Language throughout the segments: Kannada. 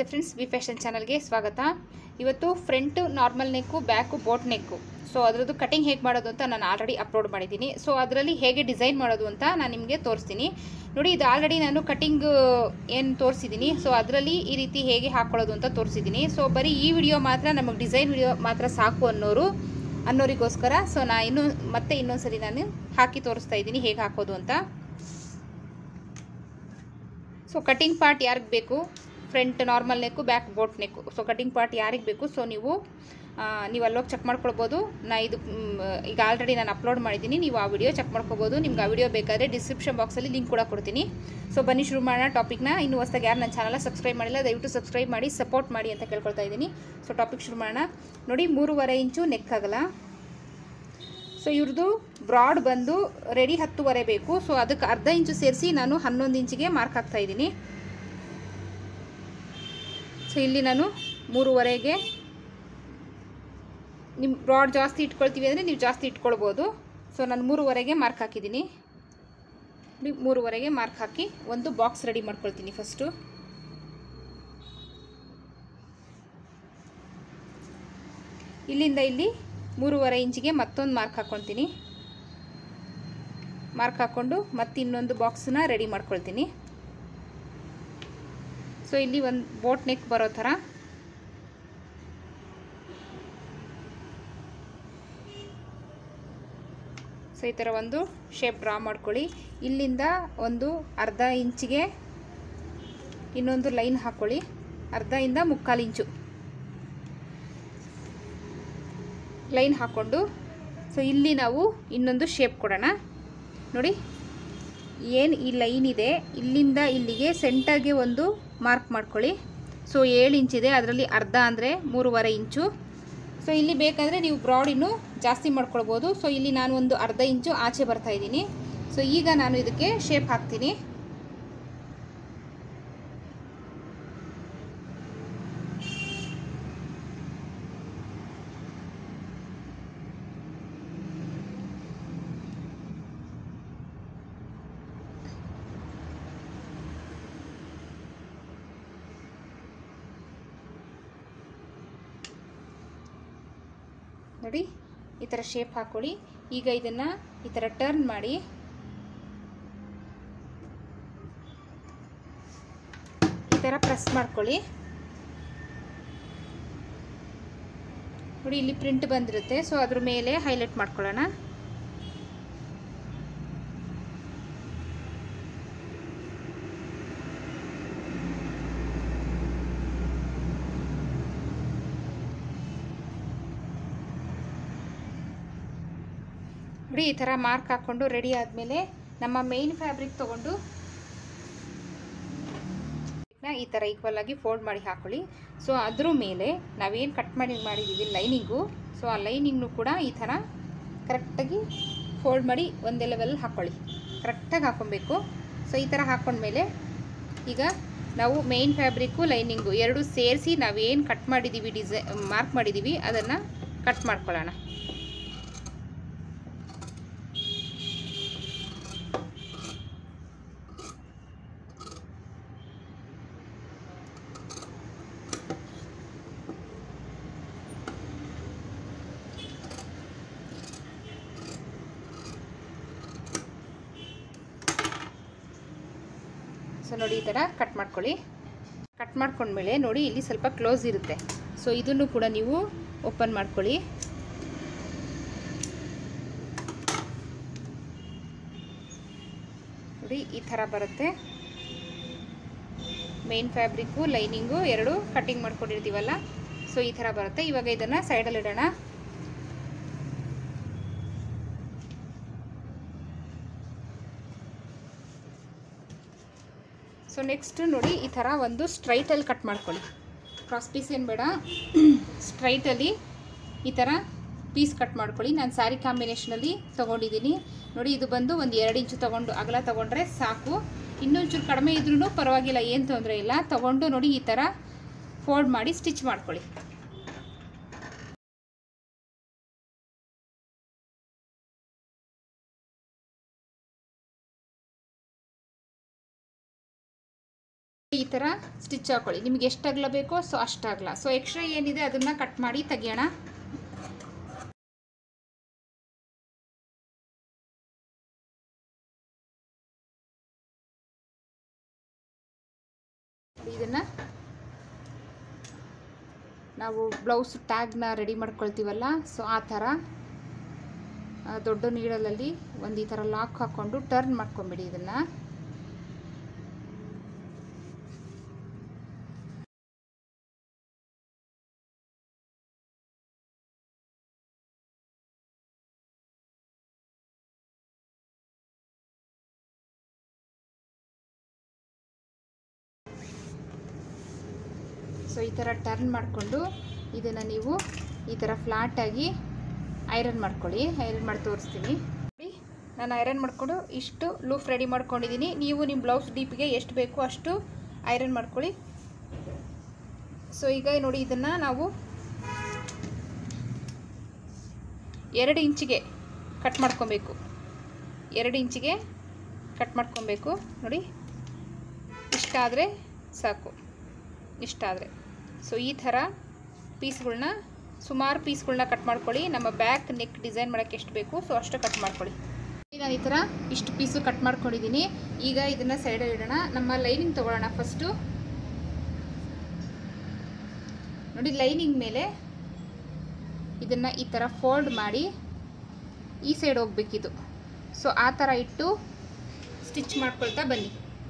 ಫ್ರೆಂಡ್ಸ್ ವಿ ಫ್ಯಾಷನ್ ಚಾನಲ್ಗೆ ಸ್ವಾಗತ ಇವತ್ತು front normal neck back boat neck so ಅದರದ್ದು ಕಟಿಂಗ್ ಹೇಗೆ ಮಾಡೋದು ಅಂತ ನಾನು ಆಲ್ರೆಡಿ ಅಪ್ಲೋಡ್ ಮಾಡಿದ್ದೀನಿ ಸೊ ಅದರಲ್ಲಿ ಹೇಗೆ ಡಿಸೈನ್ ಮಾಡೋದು ಅಂತ ನಾನು ನಿಮಗೆ ತೋರಿಸ್ತೀನಿ ನೋಡಿ ಇದು ಆಲ್ರೆಡಿ ನಾನು ಕಟಿಂಗ್ ಏನು ತೋರಿಸಿದ್ದೀನಿ ಸೊ ಅದರಲ್ಲಿ ಈ ರೀತಿ ಹೇಗೆ ಹಾಕ್ಕೊಳ್ಳೋದು ಅಂತ ತೋರಿಸಿದ್ದೀನಿ ಸೊ ಬರೀ ಈ ವಿಡಿಯೋ ಮಾತ್ರ ನಮಗೆ ಡಿಸೈನ್ ವಿಡಿಯೋ ಮಾತ್ರ ಸಾಕು ಅನ್ನೋರು ಅನ್ನೋರಿಗೋಸ್ಕರ ಸೊ ನಾ ಇನ್ನೂ ಮತ್ತೆ ಇನ್ನೊಂದ್ಸರಿ ನಾನು ಹಾಕಿ ತೋರಿಸ್ತಾ ಇದ್ದೀನಿ ಹೇಗೆ ಹಾಕೋದು ಅಂತ ಸೊ ಕಟಿಂಗ್ ಪಾರ್ಟ್ ಯಾರಿಗೆ ಬೇಕು front normal neck back boat neck so cutting part ಯಾರಿಗೆ ಬೇಕು ಸೊ ನೀವು ಆ, ನೀವು ಅಲ್ಲೋಗಿ ಚೆಕ್ ಮಾಡ್ಕೊಳ್ಬೋದು ನಾ ಇದು ಮ್, ಈಗ ಆಲ್ರೆಡಿ ನಾನು ಅಪ್ಲೋಡ್ ಮಾಡಿದ್ದೀನಿ ನೀವು ಆ ವಿಡಿಯೋ ಚೆಕ್ ಮಾಡ್ಕೋಬೋದು ನಿಮ್ಗೆ ಆ ವಿಡಿಯೋ ಬೇಕಾದರೆ ಡಿಸ್ಕ್ರಿಪ್ಷನ್ ಬಾಕ್ಸಲ್ಲಿ ಲಿಂಕ್ ಕೂಡ ಕೊಡ್ತೀನಿ ಸೊ ಬನ್ನಿ ಶುರು ಮಾಡೋಣ ಟಾಪಿಕ್ನ ಇನ್ನೂ ಹೊಸ್ದಾಗಿ ಯಾರು ನನ್ನ ಚಾನಲ್ ಸಬ್ಸ್ಕ್ರೈಬ್ ಮಾಡಿಲ್ಲ ದಯವಿಟ್ಟು ಸಬ್ಸ್ಕ್ರೈಬ್ ಮಾಡಿ ಸಪೋರ್ಟ್ ಮಾಡಿ ಅಂತ ಕೇಳ್ಕೊಳ್ತಾ ಇದ್ದೀನಿ ಸೊ ಟಾಪಿಕ್ ಶುರು ಮಾಡೋಣ ನೋಡಿ ಮೂರುವರೆ ಇಂಚು ನೆಕ್ ಆಗಲ್ಲ ಸೊ ಇವ್ರದ್ದು ಬ್ರಾಡ್ ಬಂದು ರೆಡಿ ಹತ್ತುವರೆ ಬೇಕು ಸೊ ಅದಕ್ಕೆ ಅರ್ಧ ಇಂಚು ಸೇರಿಸಿ ನಾನು ಹನ್ನೊಂದು ಇಂಚಿಗೆ ಮಾರ್ಕ್ ಹಾಕ್ತಾ ಇದ್ದೀನಿ ಸೊ ಇಲ್ಲಿ ನಾನು ಮೂರುವರೆಗೆ ನಿಮ್ಮ ಬ್ರಾಡ್ ಜಾಸ್ತಿ ಇಟ್ಕೊಳ್ತೀವಿ ಅಂದರೆ ನೀವು ಜಾಸ್ತಿ ಇಟ್ಕೊಳ್ಬೋದು ಸೊ ನಾನು ಮೂರುವರೆಗೆ ಮಾರ್ಕ್ ಹಾಕಿದ್ದೀನಿ ನೋಡಿ ಮೂರುವರೆಗೆ ಮಾರ್ಕ್ ಹಾಕಿ ಒಂದು ಬಾಕ್ಸ್ ರೆಡಿ ಮಾಡ್ಕೊಳ್ತೀನಿ ಫಸ್ಟು ಇಲ್ಲಿಂದ ಇಲ್ಲಿ ಮೂರುವರೆ ಇಂಚಿಗೆ ಮತ್ತೊಂದು ಮಾರ್ಕ್ ಹಾಕ್ಕೊಳ್ತೀನಿ ಮಾರ್ಕ್ ಹಾಕ್ಕೊಂಡು ಮತ್ತೆ ಇನ್ನೊಂದು ಬಾಕ್ಸನ್ನ ರೆಡಿ ಮಾಡ್ಕೊಳ್ತೀನಿ ಸೊ ಇಲ್ಲಿ ಒಂದು ಬೋಟ್ ನೆಕ್ ಬರೋ ಥರ ಸೊ ಈ ಥರ ಒಂದು ಶೇಪ್ ಡ್ರಾ ಮಾಡ್ಕೊಳ್ಳಿ ಇಲ್ಲಿಂದ ಒಂದು ಅರ್ಧ ಇಂಚಿಗೆ ಇನ್ನೊಂದು ಲೈನ್ ಹಾಕ್ಕೊಳ್ಳಿ ಅರ್ಧ ಇಂದ ಮುಕ್ಕಾಲು ಇಂಚು ಲೈನ್ ಹಾಕ್ಕೊಂಡು ಸೊ ಇಲ್ಲಿ ನಾವು ಇನ್ನೊಂದು ಶೇಪ್ ಕೊಡೋಣ ನೋಡಿ ಏನು ಈ ಲೈನ್ ಇದೆ ಇಲ್ಲಿಂದ ಇಲ್ಲಿಗೆ ಸೆಂಟರ್ಗೆ ಒಂದು ಮಾರ್ಕ್ ಮಾಡ್ಕೊಳ್ಳಿ ಸೊ ಏಳು ಇಂಚಿದೆ ಅದರಲ್ಲಿ ಅರ್ಧ ಅಂದರೆ ಮೂರುವರೆ ಇಂಚು ಸೊ ಇಲ್ಲಿ ಬೇಕಾದರೆ ನೀವು ಬ್ರಾಡ್ ಇನ್ನೂ ಜಾಸ್ತಿ ಮಾಡ್ಕೊಳ್ಬೋದು ಸೊ ಇಲ್ಲಿ ನಾನು ಒಂದು ಅರ್ಧ ಇಂಚು ಆಚೆ ಬರ್ತಾ ಇದ್ದೀನಿ ಸೊ ಈಗ ನಾನು ಇದಕ್ಕೆ ಶೇಪ್ ಹಾಕ್ತೀನಿ ನೋಡಿ ಈ ಥರ ಶೇಪ್ ಹಾಕ್ಕೊಳ್ಳಿ ಈಗ ಇದನ್ನು ಈ ಥರ ಟರ್ನ್ ಮಾಡಿ ಈ ಥರ ಪ್ರೆಸ್ ಮಾಡ್ಕೊಳ್ಳಿ ನೋಡಿ ಇಲ್ಲಿ ಪ್ರಿಂಟ್ ಬಂದಿರುತ್ತೆ ಸೊ ಅದ್ರ ಮೇಲೆ ಹೈಲೈಟ್ ಮಾಡ್ಕೊಳ್ಳೋಣ ನೋಡಿ ಈ ಥರ ಮಾರ್ಕ್ ಹಾಕ್ಕೊಂಡು ರೆಡಿ ಆದಮೇಲೆ ನಮ್ಮ ಮೇನ್ ಫ್ಯಾಬ್ರಿಕ್ ತೊಗೊಂಡು ಈ ಥರ ಈಕ್ವಲ್ ಆಗಿ ಫೋಲ್ಡ್ ಮಾಡಿ ಹಾಕೊಳ್ಳಿ ಸೊ ಅದ್ರ ಮೇಲೆ ನಾವೇನು ಕಟ್ ಮಾಡಿ ಮಾಡಿದ್ದೀವಿ ಲೈನಿಂಗು ಸೊ ಆ ಲೈನಿಂಗ್ನು ಕೂಡ ಈ ಥರ ಕರೆಕ್ಟಾಗಿ ಫೋಲ್ಡ್ ಮಾಡಿ ಒಂದೇ ಲೆವೆಲ್ ಹಾಕ್ಕೊಳ್ಳಿ ಕರೆಕ್ಟಾಗಿ ಹಾಕ್ಕೊಬೇಕು ಸೊ ಈ ಥರ ಹಾಕ್ಕೊಂಡ್ಮೇಲೆ ಈಗ ನಾವು ಮೇನ್ ಫ್ಯಾಬ್ರಿಕ್ಕು ಲೈನಿಂಗು ಎರಡು ಸೇರಿಸಿ ನಾವೇನು ಕಟ್ ಮಾಡಿದ್ದೀವಿ ಡಿಸೈ ಮಾರ್ಕ್ ಮಾಡಿದ್ದೀವಿ ಅದನ್ನು ಕಟ್ ಮಾಡ್ಕೊಳ್ಳೋಣ ಸೊ ನೋಡಿ ಈ ಥರ ಕಟ್ ಮಾಡ್ಕೊಳ್ಳಿ ಕಟ್ ಮಾಡ್ಕೊಂಡ್ಮೇಲೆ ನೋಡಿ ಇಲ್ಲಿ ಸ್ವಲ್ಪ ಕ್ಲೋಸ್ ಇರುತ್ತೆ ಸೊ ಇದನ್ನು ಕೂಡ ನೀವು ಓಪನ್ ಮಾಡ್ಕೊಳ್ಳಿ ನೋಡಿ ಈ ಥರ ಬರುತ್ತೆ ಮೇನ್ ಫ್ಯಾಬ್ರಿಕ್ಕು ಲೈನಿಂಗು ಎರಡು ಕಟ್ಟಿಂಗ್ ಮಾಡ್ಕೊಂಡಿರ್ತೀವಲ್ಲ ಸೊ ಈ ಥರ ಬರುತ್ತೆ ಇವಾಗ ಇದನ್ನು ಸೈಡಲ್ಲಿ ಇಡೋಣ ಸೊ ನೆಕ್ಸ್ಟ್ ನೋಡಿ ಈ ಥರ ಒಂದು ಸ್ಟ್ರೈಟಲ್ಲಿ ಕಟ್ ಮಾಡ್ಕೊಳ್ಳಿ ಕ್ರಾಸ್ ಪೀಸ್ ಏನು ಬೇಡ ಸ್ಟ್ರೈಟಲ್ಲಿ ಈ ಥರ ಪೀಸ್ ಕಟ್ ಮಾಡ್ಕೊಳ್ಳಿ ನಾನು ಸ್ಯಾರಿ ಕಾಂಬಿನೇಷನಲ್ಲಿ ತೊಗೊಂಡಿದ್ದೀನಿ ನೋಡಿ ಇದು ಬಂದು ಒಂದು ಎರಡು ಇಂಚು ತೊಗೊಂಡು ಅಗಲ ತೊಗೊಂಡ್ರೆ ಸಾಕು ಇನ್ನೊಂಚೂರು ಕಡಿಮೆ ಇದ್ರೂ ಪರವಾಗಿಲ್ಲ ಏನು ತೊಂದರೆ ಇಲ್ಲ ತೊಗೊಂಡು ನೋಡಿ ಈ ಥರ ಫೋಲ್ಡ್ ಮಾಡಿ ಸ್ಟಿಚ್ ಮಾಡ್ಕೊಳ್ಳಿ ಈ ಥರ ಸ್ಟಿಚ್ ಹಾಕೊಳ್ಳಿ ನಿಮ್ಗೆ ಎಷ್ಟು ಅಗಲ ಬೇಕೋ ಸೊ ಅಷ್ಟು ಅಗಲ ಸೊ ಎಕ್ಸ್ಟ್ರಾ ಏನಿದೆ ಅದನ್ನು ಕಟ್ ಮಾಡಿ ತೆಗಿಯೋಣ ಇದನ್ನು ನಾವು ಬ್ಲೌಸ್ ಟ್ಯಾಗ್ನ ರೆಡಿ ಮಾಡ್ಕೊಳ್ತೀವಲ್ಲ ಸೊ ಆ ಥರ ಆ, ದೊಡ್ಡ ನೀಡಲಲ್ಲಿ ಒಂದು ಈ ಥರ ಲಾಕ್ ಹಾಕ್ಕೊಂಡು ಟರ್ನ್ ಮಾಡ್ಕೊಂಬಿಡಿ ಇದನ್ನು ಸೊ ಈ ಥರ ಟರ್ನ್ ಮಾಡಿಕೊಂಡು ಇದನ್ನು ನೀವು ಈ ಥರ ಫ್ಲಾಟಾಗಿ ಐರನ್ ಮಾಡ್ಕೊಳ್ಳಿ ಐರನ್ ಮಾಡಿ ತೋರಿಸ್ತೀನಿ ನೋಡಿ ನಾನು ಐರನ್ ಮಾಡಿಕೊಂಡು ಇಷ್ಟು ಲೂಫ್ ರೆಡಿ ಮಾಡ್ಕೊಂಡಿದ್ದೀನಿ ನೀವು ನಿಮ್ಮ ಬ್ಲೌಸ್ ಡೀಪಿಗೆ ಎಷ್ಟು ಬೇಕು ಅಷ್ಟು ಐರನ್ ಮಾಡ್ಕೊಳ್ಳಿ ಸೊ ಈಗ ನೋಡಿ ಇದನ್ನು ನಾವು ಎರಡು ಇಂಚಿಗೆ ಕಟ್ ಮಾಡ್ಕೊಬೇಕು ಎರಡು ಇಂಚಿಗೆ ಕಟ್ ಮಾಡ್ಕೊಬೇಕು ನೋಡಿ ಇಷ್ಟಾದರೆ ಸಾಕು ಇಷ್ಟಾದರೆ ಸೊ ಈ ಥರ ಪೀಸ್ಗಳನ್ನ ಸುಮಾರು ಪೀಸ್ಗಳನ್ನ ಕಟ್ ಮಾಡ್ಕೊಳ್ಳಿ ನಮ್ಮ ಬ್ಯಾಕ್ ನೆಕ್ ಡಿಸೈನ್ ಮಾಡೋಕ್ಕೆ ಎಷ್ಟು ಬೇಕು ಸೊ ಅಷ್ಟು ಕಟ್ ಮಾಡ್ಕೊಳ್ಳಿ ನಾನು ಈ ಥರ ಇಷ್ಟು ಪೀಸು ಕಟ್ ಮಾಡ್ಕೊಂಡಿದ್ದೀನಿ ಈಗ ಇದನ್ನು ಸೈಡಲ್ಲಿ ಇಡೋಣ ನಮ್ಮ ಲೈನಿಂಗ್ ತೊಗೊಳ್ಳೋಣ ಫಸ್ಟು ನೋಡಿ ಲೈನಿಂಗ್ ಮೇಲೆ ಇದನ್ನು ಈ ಥರ ಫೋಲ್ಡ್ ಮಾಡಿ ಈ ಸೈಡ್ ಹೋಗ್ಬೇಕಿದು ಸೊ ಆ ಥರ ಇಟ್ಟು ಸ್ಟಿಚ್ ಮಾಡ್ಕೊಳ್ತಾ ಬನ್ನಿ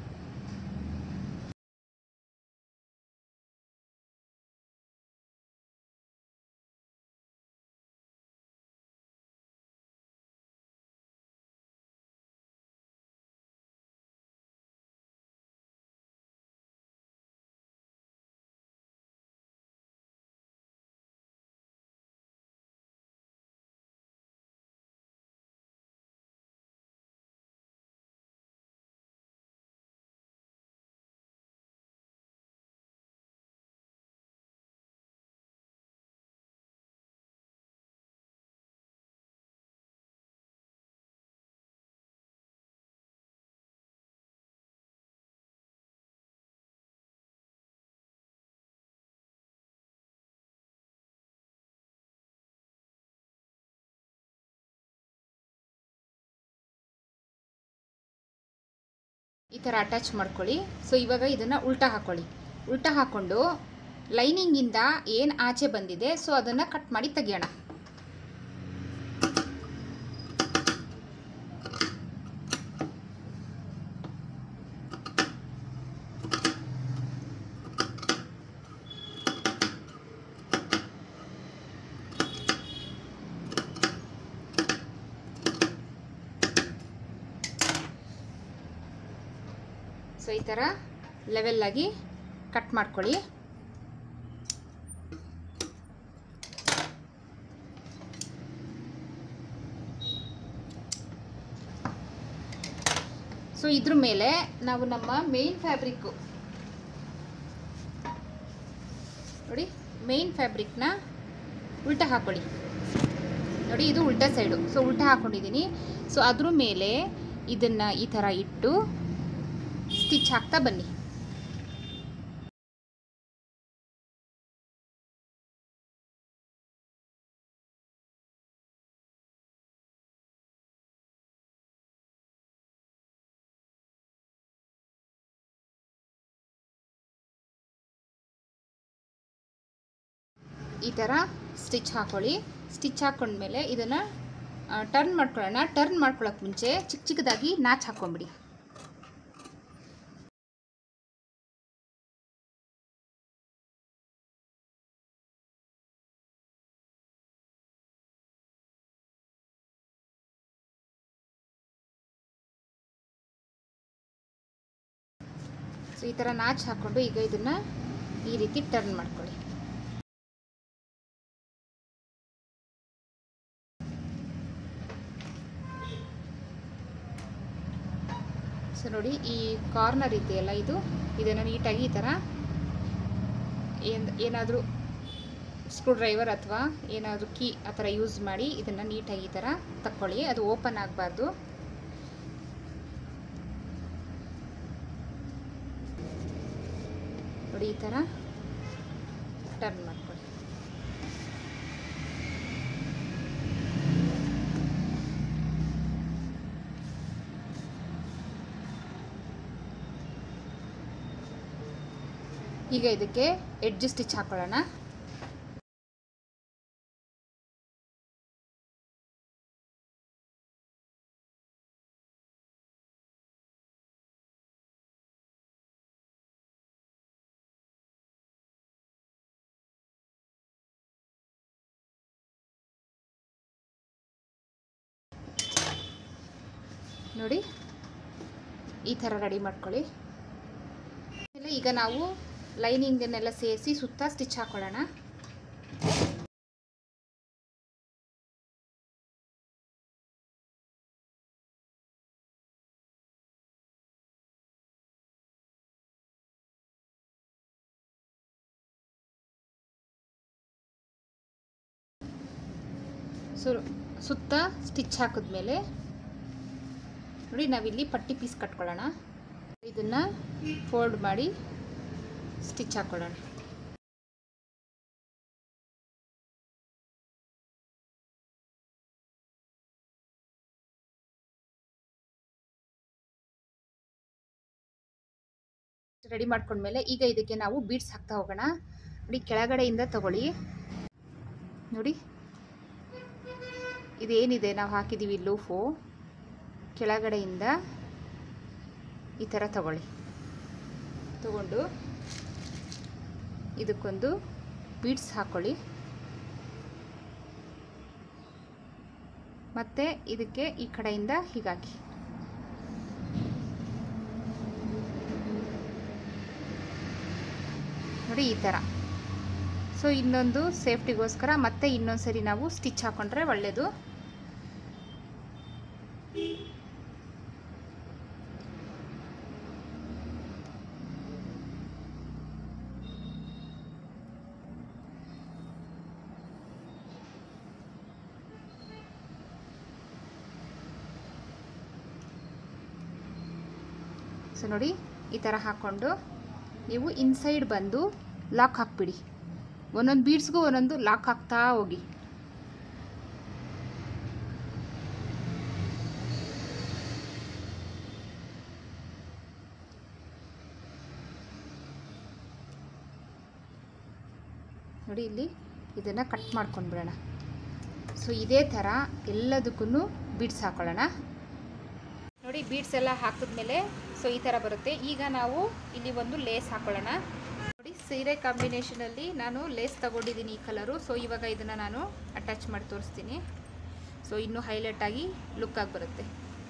ಈ ಥರ ಅಟ್ಯಾಚ್ ಮಾಡ್ಕೊಳ್ಳಿ ಸೊ ಇವಾಗ ಇದನ್ನು ಉಲ್ಟಾ ಹಾಕ್ಕೊಳ್ಳಿ ಉಲ್ಟಾ ಹಾಕ್ಕೊಂಡು ಲೈನಿಂಗಿಂದ ಏನು ಆಚೆ ಬಂದಿದೆ ಸೊ ಅದನ್ನು ಕಟ್ ಮಾಡಿ ತೆಗಿಯೋಣ ಸೊ ಈ ಥರ ಲೆವೆಲ್ಲಾಗಿ ಕಟ್ ಮಾಡ್ಕೊಳ್ಳಿ ಸೊ ಇದ್ರ ಮೇಲೆ ನಾವು ನಮ್ಮ ಮೇನ್ ಫ್ಯಾಬ್ರಿಕ್ಕು ನೋಡಿ ಮೇನ್ ಫ್ಯಾಬ್ರಿಕ್ನ ಉಲ್ಟಾ ಹಾಕೊಳ್ಳಿ ನೋಡಿ ಇದು ಉಲ್ಟಾ ಸೈಡು ಸೊ ಉಲ್ಟಾ ಹಾಕ್ಕೊಂಡಿದ್ದೀನಿ ಸೊ ಅದ್ರ ಮೇಲೆ ಇದನ್ನು ಈ ಥರ ಇಟ್ಟು ಸ್ಟಿಚ್ ಹಾಕ್ತಾ ಬನ್ನಿ ಈ ಥರ ಸ್ಟಿಚ್ ಹಾಕೊಳ್ಳಿ ಸ್ಟಿಚ್ ಹಾಕೊಂಡ್ಮೇಲೆ ಇದನ್ನು ಟರ್ನ್ ಮಾಡ್ಕೊಳ್ಳೋಣ ಟರ್ನ್ ಮಾಡ್ಕೊಳ್ಳೋಕೆ ಮುಂಚೆ ಚಿಕ್ಕ ಚಿಕ್ಕದಾಗಿ ನಾಚ್ ಹಾಕೊಂಬಿಡಿ ಸೊ ಈ ಥರ ನಾಚ್ ಹಾಕ್ಕೊಂಡು ಈಗ ಇದನ್ನು ಈ ರೀತಿ ಟರ್ನ್ ಮಾಡ್ಕೊಳ್ಳಿ ಸೊ ನೋಡಿ ಈ ಕಾರ್ನರ್ ಇದೆಯಲ್ಲ ಇದು ಇದನ್ನು ನೀಟಾಗಿ ಈ ಥರ ಏನು ಏನಾದರೂ ಸ್ಕ್ರೂ ಡ್ರೈವರ್ ಅಥವಾ ಏನಾದರೂ ಕೀ ಆ ಥರ ಯೂಸ್ ಮಾಡಿ ಇದನ್ನು ನೀಟಾಗಿ ಈ ಥರ ತಕ್ಕೊಳ್ಳಿ ಅದು ಓಪನ್ ಆಗಬಾರ್ದು ನೋಡಿ ಈ ಥರ ಟರ್ನ್ ಮಾಡ್ಕೊಳ್ಳಿ ಈಗ ಇದಕ್ಕೆ ಎಡ್ಜ್ ಸ್ಟಿಚ್ ಹಾಕೊಳ್ಳೋಣ ನೋಡಿ ಈ ಥರ ರೆಡಿ ಮಾಡ್ಕೊಳ್ಳಿ ಆಮೇಲೆ ಈಗ ನಾವು ಲೈನಿಂಗನ್ನೆಲ್ಲ ಸೇರಿಸಿ ಸುತ್ತ ಸ್ಟಿಚ್ ಹಾಕೊಳ್ಳೋಣ ಸೊ ಸುತ್ತ ಸ್ಟಿಚ್ ಹಾಕಿದ್ಮೇಲೆ ನೋಡಿ ನಾವಿಲ್ಲಿ ಪಟ್ಟಿ ಪೀಸ್ ಕಟ್ಕೊಳ್ಳೋಣ ಇದನ್ನು ಫೋಲ್ಡ್ ಮಾಡಿ ಸ್ಟಿಚ್ ಹಾಕೊಳ್ಳೋಣ ರೆಡಿ ಮಾಡ್ಕೊಂಡ್ಮೇಲೆ ಈಗ ಇದಕ್ಕೆ ನಾವು ಬೀಡ್ಸ್ ಹಾಕ್ತಾ ಹೋಗೋಣ ನೋಡಿ ಕೆಳಗಡೆಯಿಂದ ತಗೊಳ್ಳಿ ನೋಡಿ ಇದೇನಿದೆ ನಾವು ಹಾಕಿದ್ದೀವಿ ಲೂಫು ಕೆಳಗಡೆಯಿಂದ ಈ ಥರ ತಗೊಳ್ಳಿ ತಗೊಂಡು ಇದಕ್ಕೊಂದು ಬೀಡ್ಸ್ ಹಾಕ್ಕೊಳ್ಳಿ ಮತ್ತು ಇದಕ್ಕೆ ಈ ಕಡೆಯಿಂದ ಹೀಗಾಗಿ ನೋಡಿ ಈ ಥರ ಸೊ ಇನ್ನೊಂದು ಸೇಫ್ಟಿಗೋಸ್ಕರ ಮತ್ತೆ ಇನ್ನೊಂದು ಸರಿ ನಾವು ಸ್ಟಿಚ್ ಹಾಕೊಂಡ್ರೆ ಒಳ್ಳೆಯದು ಸೊ ನೋಡಿ ಈ ಥರ ಹಾಕ್ಕೊಂಡು ನೀವು ಇನ್ಸೈಡ್ ಬಂದು ಲಾಕ್ ಹಾಕ್ಬಿಡಿ ಒಂದೊಂದು ಬೀಡ್ಸ್ಗೂ ಒಂದೊಂದು ಲಾಕ್ ಹಾಕ್ತಾ ಹೋಗಿ ನೋಡಿ ಇಲ್ಲಿ ಇದನ್ನು ಕಟ್ ಮಾಡ್ಕೊಂಡ್ಬಿಡೋಣ ಸೊ ಇದೇ ಥರ ಎಲ್ಲದಕ್ಕೂ ಬೀಡ್ಸ್ ಹಾಕೊಳ್ಳೋಣ ನೋಡಿ ಬೀಡ್ಸ್ ಎಲ್ಲ ಹಾಕಿದ್ಮೇಲೆ ಸೊ ಈ ಥರ ಬರುತ್ತೆ ಈಗ ನಾವು ಇಲ್ಲಿ ಒಂದು ಲೇಸ್ ಹಾಕೊಳ್ಳೋಣ ನೋಡಿ ಸೀರೆ ಕಾಂಬಿನೇಷನಲ್ಲಿ ನಾನು ಲೇಸ್ ತಗೊಂಡಿದ್ದೀನಿ ಈ ಕಲರು ಸೊ ಇವಾಗ ಇದನ್ನು ನಾನು ಅಟ್ಯಾಚ್ ಮಾಡಿ ತೋರಿಸ್ತೀನಿ ಸೊ ಇನ್ನೂ ಹೈಲೈಟ್ ಆಗಿ ಲುಕ್ ಆಗಿ ಬರುತ್ತೆ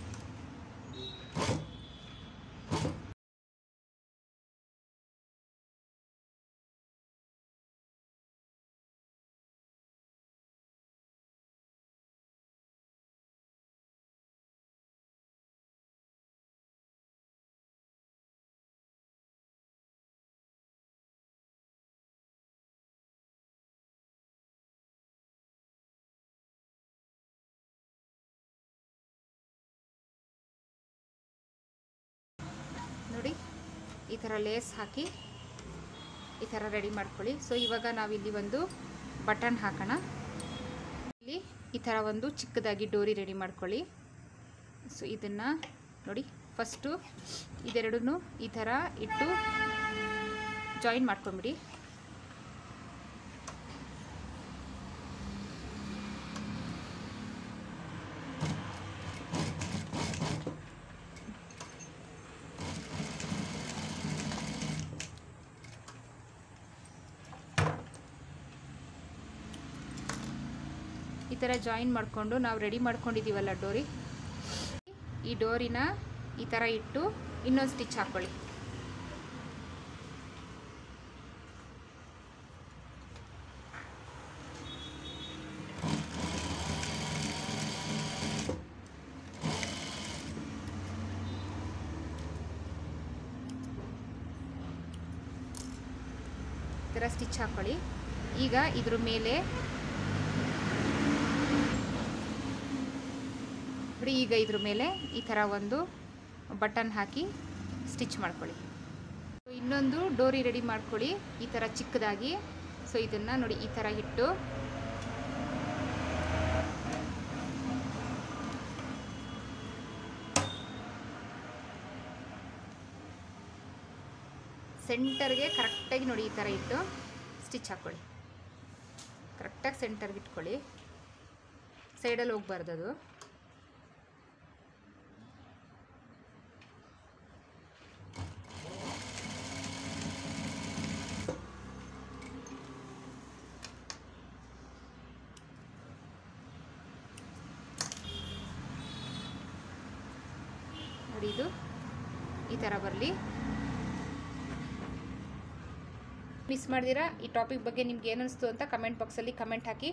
ನೋಡಿ ಈ ಥರ ಲೇಸ್ ಹಾಕಿ ಈ ಥರ ರೆಡಿ ಮಾಡ್ಕೊಳ್ಳಿ ಸೊ ಇವಾಗ ನಾವಿಲ್ಲಿ ಒಂದು ಬಟನ್ ಹಾಕೋಣ ಇಲ್ಲಿ ಈ ಥರ ಒಂದು ಚಿಕ್ಕದಾಗಿ ಡೋರಿ ರೆಡಿ ಮಾಡ್ಕೊಳ್ಳಿ ಸೊ ಇದನ್ನು ನೋಡಿ ಫಸ್ಟು ಇದೆರಡೂ ಈ ಥರ ಇಟ್ಟು ಜಾಯಿನ್ ಮಾಡ್ಕೊಂಬಿಡಿ ಈ ಥರ ಜಾಯಿನ್ ಮಾಡಿಕೊಂಡು ನಾವು ರೆಡಿ ಮಾಡ್ಕೊಂಡಿದ್ದೀವಲ್ಲ ಡೋರಿ ಈ ಡೋರಿನ ಈ ಥರ ಇಟ್ಟು ಇನ್ನೊಂದು ಸ್ಟಿಚ್ ಹಾಕ್ಕೊಳ್ಳಿ ಈ ಥರ ಸ್ಟಿಚ್ ಹಾಕ್ಕೊಳ್ಳಿ ಈಗ ಇದ್ರ ಮೇಲೆ ನೋಡಿ ಈಗ ಇದ್ರ ಮೇಲೆ ಈ ಥರ ಒಂದು ಬಟನ್ ಹಾಕಿ ಸ್ಟಿಚ್ ಮಾಡ್ಕೊಳ್ಳಿ ಇನ್ನೊಂದು ಡೋರಿ ರೆಡಿ ಮಾಡ್ಕೊಳ್ಳಿ ಈ ಥರ ಚಿಕ್ಕದಾಗಿ ಸೊ ಇದನ್ನು ನೋಡಿ ಈ ಥರ ಇಟ್ಟು ಸೆಂಟರ್ಗೆ ಕರೆಕ್ಟಾಗಿ ನೋಡಿ ಈ ಥರ ಇಟ್ಟು ಸ್ಟಿಚ್ ಹಾಕ್ಕೊಳ್ಳಿ ಕರೆಕ್ಟಾಗಿ ಸೆಂಟರ್ಗೆ ಇಟ್ಕೊಳ್ಳಿ ಸೈಡಲ್ಲಿ ಹೋಗ್ಬಾರ್ದು ಅದು ನೋಡಿ ಇದು ಈ ಥರ ಬರಲಿ ಮಿಸ್ ಮಾಡಿದಿರಾ ಈ ಟಾಪಿಕ್ ಬಗ್ಗೆ ನಿಮ್ಗೆ ಏನಿಸ್ತು ಅಂತ ಕಮೆಂಟ್ ಬಾಕ್ಸಲ್ಲಿ ಕಮೆಂಟ್ ಹಾಕಿ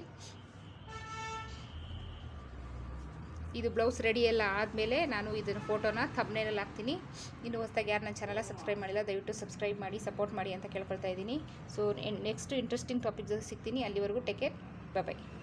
ಇದು ಬ್ಲೌಸ್ ರೆಡಿ ಎಲ್ಲ ಆದಮೇಲೆ ನಾನು ಇದನ್ನು ಫೋಟೋನ ಥಬ್ನೇಲಲ್ಲಿ ಹಾಕ್ತೀನಿ ಇನ್ನು ಹೊಸದಾಗಿ ಯಾರು ನನ್ನ ಚಾನಲ್ ಸಬ್ಸ್ಕ್ರೈಬ್ ಮಾಡಿಲ್ಲ ದಯವಿಟ್ಟು ಸಬ್ಸ್ಕ್ರೈಬ್ ಮಾಡಿ ಸಪೋರ್ಟ್ ಮಾಡಿ ಅಂತ ಕೇಳ್ಕೊಳ್ತಾ ಇದ್ದೀನಿ ಸೊ ನೆಕ್ಸ್ಟ್ ಇಂಟ್ರೆಸ್ಟಿಂಗ್ ಟಾಪಿಕ್ ಜೊತೆ ಸಿಗ್ತೀನಿ ಅಲ್ಲಿವರೆಗೂ ಟೇಕ್ ಕೇರ್ ಬಾಯ್